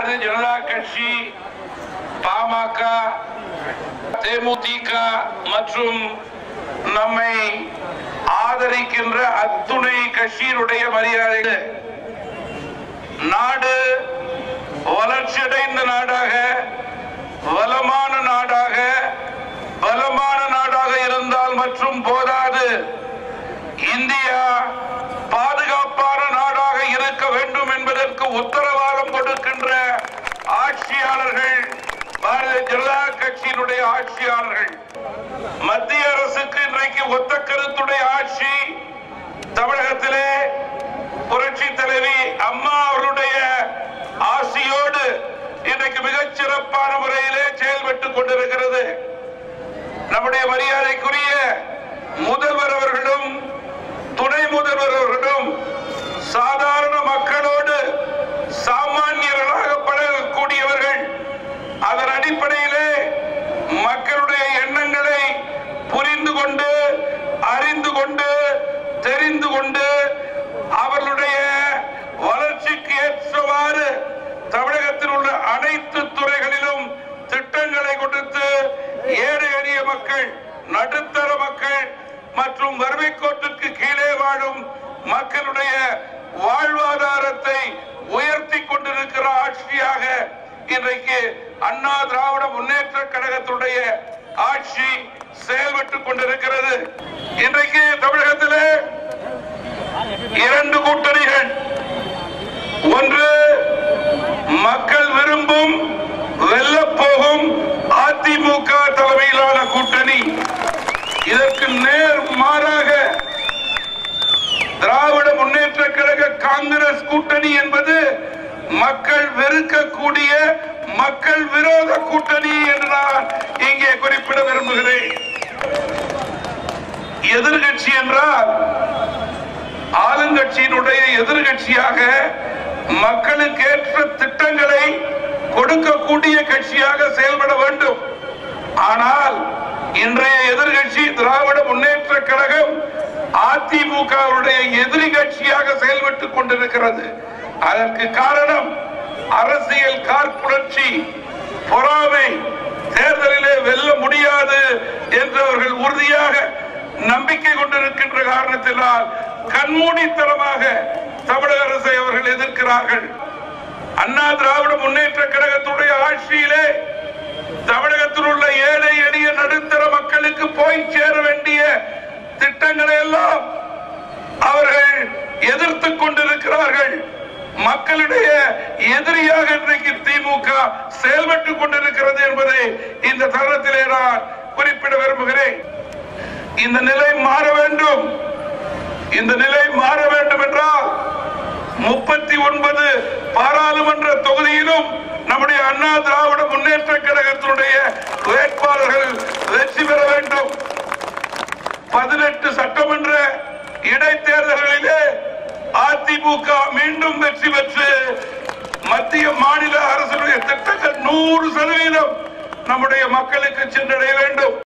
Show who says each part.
Speaker 1: பாரதிய ஜனதா கட்சி பாமக தேமுதிக மற்றும் நம்மை ஆதரிக்கின்ற அத்துணை கட்சியினுடைய மரியாதை நாடு வளர்ச்சியடைந்த நாடாக வளமான நாடாக பலமான நாடாக இருந்தால் மற்றும் போதாது இந்தியா பாதுகாப்பான நாடாக இருக்க வேண்டும் என்பதற்கு உத்தரவாதம் கொடுக்கின்ற ஆட்சியாளர்கள் பாரதிய ஜனதா கட்சியினுடைய ஆட்சியாளர்கள் மத்திய அரசுக்கு இன்றைக்கு ஒத்த கருத்துடைய ஆட்சி தமிழகத்திலே புரட்சி தலைவி அம்மா அவருடைய ஆசியோடு இன்றைக்கு மிகச் சிறப்பான முறையிலே செயல்பட்டுக் கொண்டிருக்கிறது நம்முடைய மரியாதைக்குரிய முதல்வர் அவர்களும் துணை முதல்வர் அவர்களும் சாதாரண மக்களோடு சாமானியர்களாக பழகக்கூடியவர்கள் அதன் அடிப்படையிலே மக்களுடைய எண்ணங்களை புரிந்து கொண்டு அறிந்து கொண்டு தெரிந்து கொண்டு அவர்களுடைய வளர்ச்சிக்கு ஏற்றவாறு தமிழகத்தில் உள்ள அனைத்து துறைகளிலும் திட்டங்களை கொடுத்து ஏழை எளிய மக்கள் நடுத்தர மக்கள் மற்றும் வறுமை கோட்டுக்கு கீழே வாழும் மக்களுடைய வாழ்வாதாரத்தை உயர்த்தி கொண்டிருக்கிற ஆட்சியாக இன்றைக்கு அண்ணா திராவிட முன்னேற்ற கழகத்துடைய ஆட்சி செயல்பட்டுக் கொண்டிருக்கிறது இன்றைக்கு தமிழகத்திலே இரண்டு கூட்டணிகள் ஒன்று மக்கள் விரும்பும் வெல்லப் போகும் அதிமுக தலைமையிலான கூட்டணி இதற்கு நேர் மாறாக திராவிட முன்னேற்ற கழக காங்கிரஸ் கூட்டணி என்பது மக்கள் வெறுக்கக்கூடிய மக்கள் விரோத கூட்டணி என்று நான் இங்கே குறிப்பிட விரும்புகிறேன் எதிர்கட்சி என்றால் ஆளுங்கட்சியினுடைய எதிர்கட்சியாக மக்களுக்கு ஏற்ற திட்டங்களை கொடுக்கக்கூடிய கட்சியாக செயல்பட வேண்டும் ஆனால் இன்றைய எதிர்கட்சி திராவிட முன்னேற்ற கழகம் அதிமுகவுடைய எதிரி கட்சியாக செயல்பட்டுக் கொண்டிருக்கிறது அதற்கு காரணம் அரசியல் காழ்ப்புணர்ச்சி பொறாமை தேர்தலிலே வெல்ல முடியாது என்று அவர்கள் உறுதியாக நம்பிக்கை கொண்டிருக்கின்ற காரணத்தினால் கண்மூடித்தனமாக தமிழக அரசை அவர்கள் எதிர்க்கிறார்கள் அண்ணா திராவிட முன்னேற்ற கழகத்துடைய ஆட்சியிலே தமிழகத்தில் உள்ள ஏழை எளிய நடுத்தர மக்களுக்கு போய் சேர வேண்டிய திட்டங்களை எல்லாம் அவர்கள் எதிர்த்துக் கொண்டிருக்கிறார்கள் மக்களுடைய எதிரியாக இன்றைக்கு திமுக செயல்பட்டுக் கொண்டிருக்கிறது என்பதை இந்த தருணத்திலே நான் குறிப்பிட விரும்புகிறேன் இந்த நிலை மாற வேண்டும் இந்த நிலை மாற வேண்டும் என்றால் முப்பத்தி ஒன்பது பாராளுமன்ற தொகுதியிலும் நம்முடைய அண்ணா திராவிட முன்னேற்ற கழகத்தினுடைய வேட்பாளர்கள் வெற்றி பெற வேண்டும் பதினெட்டு சட்டமன்ற இடைத்தேர்தல்களிலே அதிமுக மீண்டும் வெற்றி பெற்று மத்திய மாநில அரசுடைய திட்டங்கள் நூறு சதவீதம் நம்முடைய மக்களுக்கு சென்றடைய வேண்டும்